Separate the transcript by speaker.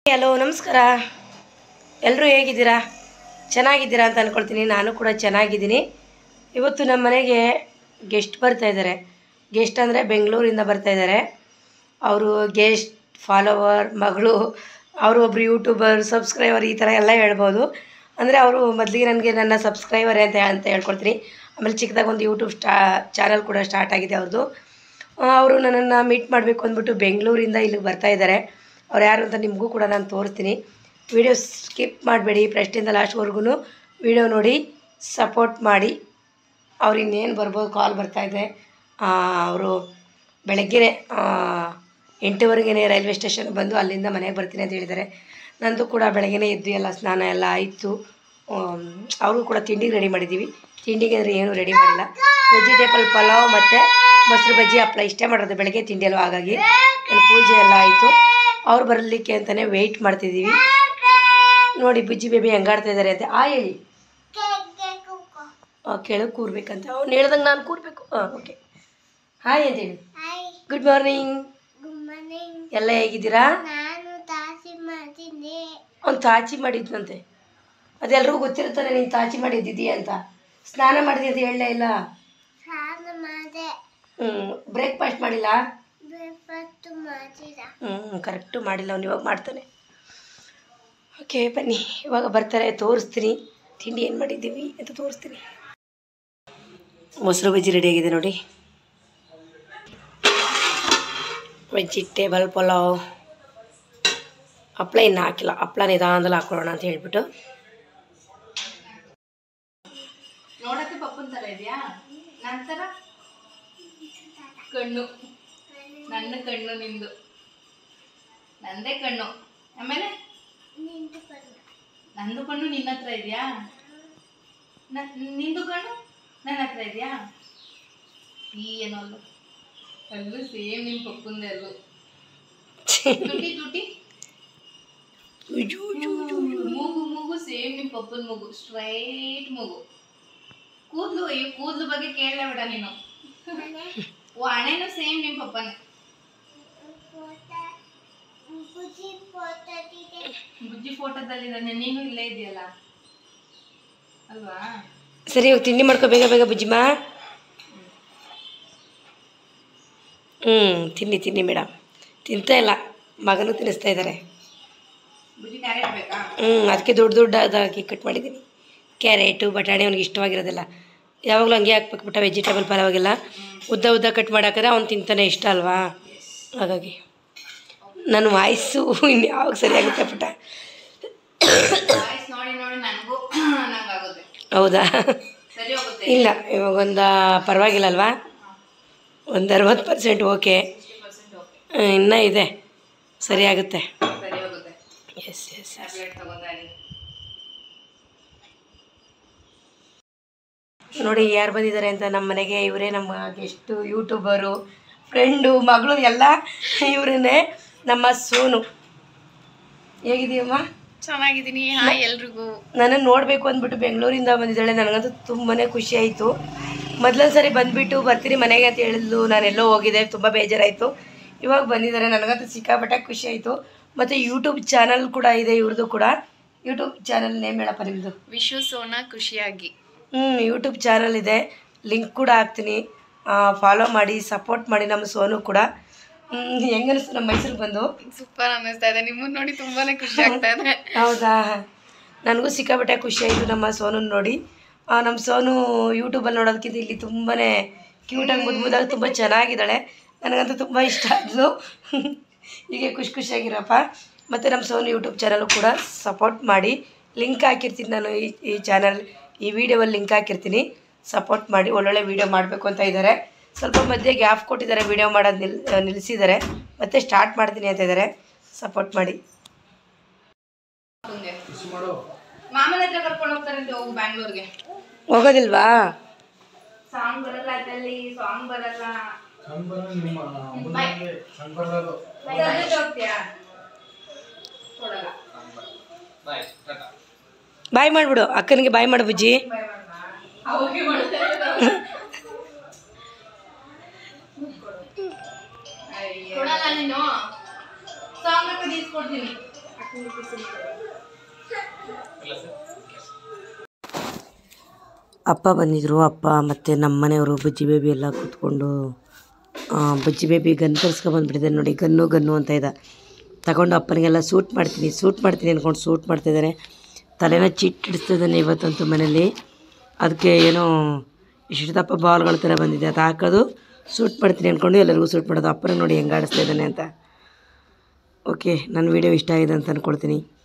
Speaker 1: hello ನಮಸ್ಕಾರ ಎಲ್ಲರೂ ಹೇಗಿದ್ದೀರಾ ಚೆನ್ನಾಗಿದ್ದೀರಾ ಅಂತ ಅಂದ್ಕೊಳ್ತೀನಿ ನಾನು ಕೂಡ ಚೆನ್ನಾಗಿದ್ದೀನಿ ಇವತ್ತು ನಮ್ಮ ಮನೆಗೆ ಗೆಸ್ಟ್ ಬರ್ತಾ ಇದ್ದಾರೆ ಗೆಸ್ಟ್ ಅಂದರೆ ಬೆಂಗಳೂರಿಂದ ಬರ್ತಾ ಇದ್ದಾರೆ ಅವರು ಗೆಸ್ಟ್ ಫಾಲೋವರ್ ಮಗಳು ಅವರು ಒಬ್ಬರು ಯೂಟ್ಯೂಬರ್ ಸಬ್ಸ್ಕ್ರೈಬರ್ ಈ ಥರ ಎಲ್ಲ ಹೇಳ್ಬೋದು ಅಂದರೆ ಅವರು ಮೊದಲಿಗೆ ನನಗೆ ನನ್ನ ಸಬ್ಸ್ಕ್ರೈಬರೇ ಅಂತ ಅಂತ ಹೇಳ್ಕೊಳ್ತೀನಿ ಆಮೇಲೆ ಚಿಕ್ಕದಾಗಿ ಒಂದು ಯೂಟ್ಯೂಬ್ ಸ್ಟಾ ಚಾನಲ್ ಕೂಡ ಸ್ಟಾರ್ಟ್ ಆಗಿದೆ ಅವ್ರದ್ದು ಅವರು ನನ್ನನ್ನು ಮೀಟ್ ಮಾಡಬೇಕು ಅಂದ್ಬಿಟ್ಟು ಬೆಂಗಳೂರಿಂದ ಇಲ್ಲಿಗೆ ಬರ್ತಾ ಇದ್ದಾರೆ ಅವ್ರು ಯಾರು ಅಂತ ನಿಮಗೂ ಕೂಡ ನಾನು ತೋರಿಸ್ತೀನಿ ವಿಡಿಯೋ ಸ್ಕಿಪ್ ಮಾಡಬೇಡಿ ಫಸ್ಟಿಂದ ಲಾಸ್ಟ್ವರೆಗೂ ವಿಡಿಯೋ ನೋಡಿ ಸಪೋರ್ಟ್ ಮಾಡಿ ಅವ್ರು ಇನ್ನೇನು ಬರ್ಬೋದು ಕಾಲ್ ಬರ್ತಾಯಿದೆ ಅವರು ಬೆಳಗ್ಗೆ ಎಂಟುವರೆಗೆ ರೈಲ್ವೆ ಸ್ಟೇಷನ್ ಬಂದು ಅಲ್ಲಿಂದ ಮನೆಗೆ ಬರ್ತೀನಿ ಅಂತ ಹೇಳಿದ್ದಾರೆ ನಂದು ಕೂಡ ಬೆಳಗ್ಗೆನೇ ಎದ್ದು ಎಲ್ಲ ಸ್ನಾನ ಎಲ್ಲ ಆಯಿತು ಅವ್ರಿಗೂ ಕೂಡ ತಿಂಡಿಗೆ ರೆಡಿ ಮಾಡಿದ್ದೀವಿ ತಿಂಡಿಗೆ ಅಂದರೆ ಏನೂ ರೆಡಿ ಮಾಡಿಲ್ಲ ವೆಜಿಟೇಬಲ್ ಪಲಾವ್ ಮತ್ತು ಮೊಸರು ಬಜ್ಜಿ ಹಪ್ಳ ಇಷ್ಟೇ ಮಾಡೋದು ಬೆಳಗ್ಗೆ ತಿಂಡಿ ಅಲ್ವ ಹಾಗಾಗಿ ನನ್ನ ಪೂಜೆ ಎಲ್ಲ ಆಯಿತು ಅವ್ರು ಬರಲಿಕ್ಕೆ ಅಂತಲೇ ವೆಯ್ಟ್ ಮಾಡ್ತಿದ್ದೀವಿ ನೋಡಿ ಬುಜ್ಜಿ ಬೇಬಿ ಹೆಂಗಾಡ್ತಾ ಇದ್ದಾರೆ ಅಂತ ಆ ಹೇಳಿ ಕೆಳಗೆ ಕೂರ್ಬೇಕಂತ ಅವ್ನು ಹೇಳ್ದಂಗೆ ನಾನು ಕೂರ್ಬೇಕು ಹಾಂ ಓಕೆ ಹಾಯ್ ಅಂತ ಹೇಳಿ
Speaker 2: hi
Speaker 1: good morning
Speaker 2: good morning
Speaker 1: ಎಲ್ಲ ಹೇಗಿದ್ದೀರಾ
Speaker 2: ನಾನು ತಾಸಿ ಮಾಡ್ತೀನಿ
Speaker 1: ಅವ್ನು ತಾಚಿ ಮಾಡಿದ್ನಂತೆ ಅದೆಲ್ರಿಗೂ ಗೊತ್ತಿರ್ತಾನೆ ನೀನು ತಾಚಿ ಮಾಡಿದ್ದಿದ್ದೀಯ ಅಂತ ಸ್ನಾನ ಮಾಡಿದ್ದೆ ಅಂತ ಹೇಳಲೇ ಇಲ್ಲ
Speaker 2: ಸ್ನಾನ ಮಾಡಿದೆ
Speaker 1: ಹ್ಞೂ ಬ್ರೇಕ್ಫಾಸ್ಟ್ ಮಾಡಿಲ್ಲ
Speaker 2: ಬ್ರೇಕ್ಫಾಸ್ಟ್ ಮಾಡಿದ
Speaker 1: ಹ್ಞೂ ಕರೆಕ್ಟು ಮಾಡಿಲ್ಲ ಅವ್ನು ಇವಾಗ ಮಾಡ್ತಾನೆ ಓಕೆ ಬನ್ನಿ ಇವಾಗ ಬರ್ತಾರೆ ತೋರಿಸ್ತೀನಿ ತಿಂಡಿ ಏನು ಮಾಡಿದ್ದೀವಿ ಅಂತ ತೋರಿಸ್ತೀನಿ ಮೊಸರು ಬಜ್ಜಿ ರೆಡಿಯಾಗಿದೆ ನೋಡಿ ವೆಜಿಟೇಬಲ್ ಪಲಾವ್ ಹಪ್ಳ ಇನ್ನು ಹಾಕಿಲ್ಲ ಹಪ್ಳ ನಿಧಾನದಲ್ಲಿ ಹಾಕೊಳ್ಳೋಣ ಅಂತ ಹೇಳ್ಬಿಟ್ಟು
Speaker 3: ನೋಡಕ್ಕೆ ಪಪ್ಪನ್ ತರ ಇದೆಯಾ ನಂತರ ಕಣ್ಣು ನನ್ನ ಕಣ್ಣು ನಿಂದು ನಂದೇ ಕಣ್ಣು ಆಮೇಲೆ
Speaker 2: ನಿಂತುಕೊಂಡು
Speaker 3: ನಂದು ಕಣ್ಣು ನಿನ್ನ ಹತ್ರ ಇದೆಯಾ ನ- ನಿಂದು ಕಣ್ಣು ನನ್ನ ಹತ್ರ ಇದೆಯಾ ಈ ಏನೋ ಅಲ್ಲು ಅಲ್ಲೂ ಸೇಮ್ ನಿಮ್ಮ ಪಪ್ಪಂದೆ ಅಲ್ಲು ತುಟಿ ತುಟಿ ಮೂಗು ಮೂಗು ಸೇಮ್ ನಿಮ್ಮ ಪಪ್ಪನ ಮೂಗು ಸ್ಟ್ರೈಟ್ ಮೂಗು ಕೂದ್ಲು ಅಯ್ಯೋ ಕೂದ್ಲು ಬಗ್ಗೆ ಕೇಳಲೇ ಬೇಡ ನೀನು ಓ ಹಣೆನೂ ಸೇಮ್ ನಿಮ್ಮ ಪಪ್ಪನೇ
Speaker 2: ಫೋಟೋ ಖುಷಿ ಫೋಟೋ ಇದೆ
Speaker 3: ಬುಜ್ಜಿ ಫೋಟೋದಲ್ಲಿದ್ದಾನೆ ನೀನು ಇಲ್ಲೇ ಇದೆಯಲ್ಲ ಅಲ್ವಾ
Speaker 1: ಸರಿ ಇವಾಗ ತಿಂಡಿ ಮಾಡ್ಕೊ ಬೇಗ ಬೇಗ ಬುಜ್ಜಿಮಾ ಹ್ಞೂ ತಿನ್ನಿ ತಿನ್ನಿ ಮೇಡಮ್ ತಿಂತಾ ಇಲ್ಲ ಮಗನೂ ತಿನ್ನಿಸ್ತಾ ಇದ್ದಾರೆ
Speaker 3: ಬುಜ್ಜಿ ಕ್ಯಾರೆಟ್ ಬೇಕಾ
Speaker 1: ಹ್ಞೂ ಅದಕ್ಕೆ ದೊಡ್ಡ ದೊಡ್ಡದಾಗಿ ಕಟ್ ಮಾಡಿದ್ದೀನಿ ಕ್ಯಾರೆಟು ಬಟಾಣಿ ಅವ್ನಿಗೆ ಇಷ್ಟವಾಗಿರೋದಿಲ್ಲ ಯಾವಾಗಲೂ ಹಂಗೆ ಹಾಕ್ಬೇಕು ಬಿಟ್ಟ ವೆಜಿಟೇಬಲ್ ಪಲಾವಾಗೆಲ್ಲ ಉದ್ದ ಉದ್ದ ಕಟ್ ಮಾಡಾಕರೆ ಅವ್ನು ತಿಂತಾನೆ ಇಷ್ಟ ಅಲ್ವಾ ಹಾಗಾಗಿ ನನ್ನ ವಾಯ್ಸು ಇನ್ನು ಯಾವಾಗ ಸರಿಯಾಗುತ್ತೆ ಪುಟ್ಟ
Speaker 3: ವಾಯ್ಸ್ ನೋಡಿ ನೋಡಿ ನನಗೂ ನಂಗಾಗುತ್ತೆ
Speaker 1: ಹೌದಾ
Speaker 3: ಸರಿ ಹೋಗುತ್ತೆ
Speaker 1: ಇಲ್ಲ ಇವಾಗ ಒಂದು ಪರವಾಗಿಲ್ಲ ಅಲ್ವಾ ಒಂದು ಅರವತ್ತು ಪರ್ಸೆಂಟ್ ಓಕೆ
Speaker 3: ಪರ್ಸೆಂಟ್ ಓಕೆ
Speaker 1: ಇನ್ನೂ ಇದೆ ಸರಿಯಾಗುತ್ತೆ
Speaker 3: ಸರಿ ಹೋಗುತ್ತೆ
Speaker 1: ಎಸ್ ಎಸ್
Speaker 3: ಟ್ಯಾಬ್ಲೆಟ್ ತಗೊಂಡಾರಿ
Speaker 1: ನೋಡಿ ಯಾರು ಬಂದಿದ್ದಾರೆ ಅಂತ ನಮ್ಮ ಮನೆಗೆ ಇವರೇ ನಮ್ಮ ಗೆಸ್ಟು ಯೂಟ್ಯೂಬರು ಫ್ರೆಂಡು ಮಗಳು ಎಲ್ಲ ಇವರನ್ನೇ ನಮ್ಮ ಸೋನು ಹೇಗಿದೆಯಮ್ಮ
Speaker 3: ಚೆನ್ನಾಗಿದ್ದೀನಿ ಹಾಯ್ ಎಲ್ರಿಗೂ
Speaker 1: ನನ್ನನ್ನು ನೋಡಬೇಕು ಅಂದ್ಬಿಟ್ಟು ಬೆಂಗಳೂರಿಂದ ಬಂದಿದ್ದಾಳೆ ನನಗಂತೂ ತುಂಬಾ ಖುಷಿ ಆಯಿತು ಮೊದಲೊಂದು ಸರಿ ಬಂದುಬಿಟ್ಟು ಬರ್ತೀನಿ ಮನೆಗೆ ಅಂತ ಹೇಳಿದ್ಲು ನಾನೆಲ್ಲೋ ಹೋಗಿದ್ದೆ ತುಂಬ ಬೇಜಾರಾಯಿತು ಇವಾಗ ಬಂದಿದ್ದಾರೆ ನನಗಂತೂ ಸಿಕ್ಕಾಪಟ್ಟೆ ಖುಷಿ ಆಯಿತು ಮತ್ತು ಯೂಟ್ಯೂಬ್ ಚಾನಲ್ ಕೂಡ ಇದೆ ಇವ್ರದ್ದು ಕೂಡ ಯೂಟ್ಯೂಬ್ ಚಾನಲ್ ನೇಮ್ ಹೇಳಪ್ಪ ನಿಮ್ಮದು
Speaker 3: ವಿಶು ಸೋನಾ ಖುಷಿಯಾಗಿ
Speaker 1: ಹ್ಞೂ ಯೂಟ್ಯೂಬ್ ಚಾನಲ್ ಇದೆ ಲಿಂಕ್ ಕೂಡ ಹಾಕ್ತೀನಿ ಫಾಲೋ ಮಾಡಿ ಸಪೋರ್ಟ್ ಮಾಡಿ ನಮ್ಮ ಸೋನು ಕೂಡ ಹೆಂಗೆ ಅನಿಸ್ತು ನಮ್ಮ ಮೈಸೂರಿಗೆ ಬಂದು
Speaker 3: ಸೂಪರ್ ಅನ್ನಿಸ್ತಾ ಇದೆ ನಿಮ್ಮನ್ನ ನೋಡಿ ತುಂಬಾನೇ ಖುಷಿ ಆಗ್ತಾ ಇದೆ
Speaker 1: ಹೌದಾ ನನಗೂ ಸಿಕ್ಕಾಪಟ್ಟೆ ಖುಷಿ ಆಯಿತು ನಮ್ಮ ಸೋನನ್ನ ನೋಡಿ ಆ, ನಮ್ಮ ಸೋನು ಯೂಟ್ಯೂಬಲ್ಲಿ ನೋಡೋದಕ್ಕಿಂತ ಇಲ್ಲಿ ತುಂಬಾ ಕ್ಯೂಟಾಗಿ ಮುದ್ದು ಮುದ್ದಾಗಿ ತುಂಬ ಚೆನ್ನಾಗಿದ್ದಾಳೆ ನನಗಂತೂ ತುಂಬ ಇಷ್ಟ ಆದ್ಲು ಹೀಗೆ ಖುಷಿ ಖುಷಿಯಾಗಿರಪ್ಪ ಮತ್ತು ನಮ್ಮ ಸೋನು ಯೂಟ್ಯೂಬ್ ಚಾನಲು ಕೂಡ ಸಪೋರ್ಟ್ ಮಾಡಿ ಲಿಂಕ್ ಹಾಕಿರ್ತೀನಿ ನಾನು ಈ ಈ ಚಾನಲ್ ಈ ವಿಡಿಯೋವಲ್ಲಿ ಲಿಂಕ್ ಹಾಕಿರ್ತೀನಿ ಸಪೋರ್ಟ್ ಮಾಡಿ ಒಳ್ಳೊಳ್ಳೆ ವೀಡಿಯೋ ಮಾಡಬೇಕು ಅಂತ ಇದ್ದಾರೆ ಸ್ವಲ್ಪ ಮಧ್ಯೆ ಗ್ಯಾಪ್ ಕೊಟ್ಟಿದ್ದಾರೆ ವೀಡಿಯೋ ಮಾಡೋದು ನಿಲ್ ನಿಲ್ಲಿಸಿದ್ದಾರೆ ಮತ್ತೆ ಸ್ಟಾರ್ಟ್ ಮಾಡ್ತೀನಿ ಅಂತ ಇದ್ದಾರೆ ಸಪೋರ್ಟ್ ಮಾಡಿ
Speaker 3: ಮಾಮನ ಹತ್ರ ಕರ್ಕೊಂಡು ಹೋಗ್ತಾರಂತೆ ಹೋಗು ಬ್ಯಾಂಗ್ಳೂರ್ಗೆ
Speaker 1: ಹೋಗೋದಿಲ್ವಾ
Speaker 3: ಸಾಂಗ್ ಬರಲ್ಲ ಅದ್ರಲ್ಲಿ ಸಾಂಗ್ ಬರಲ್ಲ ಹೋಗ್ತೀಯಾ ಕೊಡಲ್ಲ
Speaker 1: ಬಾಯ್ ಮಾಡಿಬಿಡು ಅಕ್ಕನಿಗೆ ಬಾಯ್ ಮಾಡು ಬುಜ್ಜಿ
Speaker 3: ಅವಾಗೆ ಮಾಡ್ತಾರೆ ಕೊಡಲ್ಲ ನೀನು ಸಾಂಗ್ ಹಾಕೋದು ಇಸ್ಕೊಡ್ತೀನಿ
Speaker 1: ಅಪ್ಪ ಬಂದಿದ್ರು ಅಪ್ಪ ಮತ್ತು ನಮ್ಮ ಮನೆಯವರು ಬಜ್ಜಿ ಬೇಬಿ ಎಲ್ಲ ಕೂತ್ಕೊಂಡು ಆ, ಬಜ್ಜಿ ಬೇಬಿ ಗನ್ ತರಿಸ್ಕೊಬಂದ್ಬಿಟ್ಟಿದೆ ನೋಡಿ ಗನ್ನು ಗನ್ನು ಅಂತ ಇದೆ ತಗೊಂಡು ಅಪ್ಪನಿಗೆಲ್ಲ ಸೂಟ್ ಮಾಡ್ತೀನಿ ಸೂಟ್ ಮಾಡ್ತೀನಿ ಅಂದ್ಕೊಂಡು ಸೂಟ್ ಮಾಡ್ತಿದ್ದಾನೆ ತಲೆನ ಚಿಟ್ ಹಿಡಿಸ್ತಿದ್ದಾನೆ ಇವತ್ತಂತೂ ಮನೇಲಿ ಅದಕ್ಕೆ ಏನೋ ಇಷ್ಟು ದಪ್ಪ ಬಾಲ್ಗಳ ಥರ ಬಂದಿದೆ ಅದು ಹಾಕೋದು ಸೂಟ್ ಮಾಡ್ತೀನಿ ಅಂದ್ಕೊಂಡು ಎಲ್ಲರಿಗೂ ಸೂಟ್ ಮಾಡೋದು ಅಪ್ಪನ ನೋಡಿ ಹೆಂಗೆ ಆಡಿಸ್ತಾ ಇದ್ದಾನೆ ಅಂತ ಓಕೆ ನನ್ನ ವೀಡಿಯೋ ಇಷ್ಟ ಆಗಿದೆ ಅಂತ ಅಂದ್ಕೊಳ್ತೀನಿ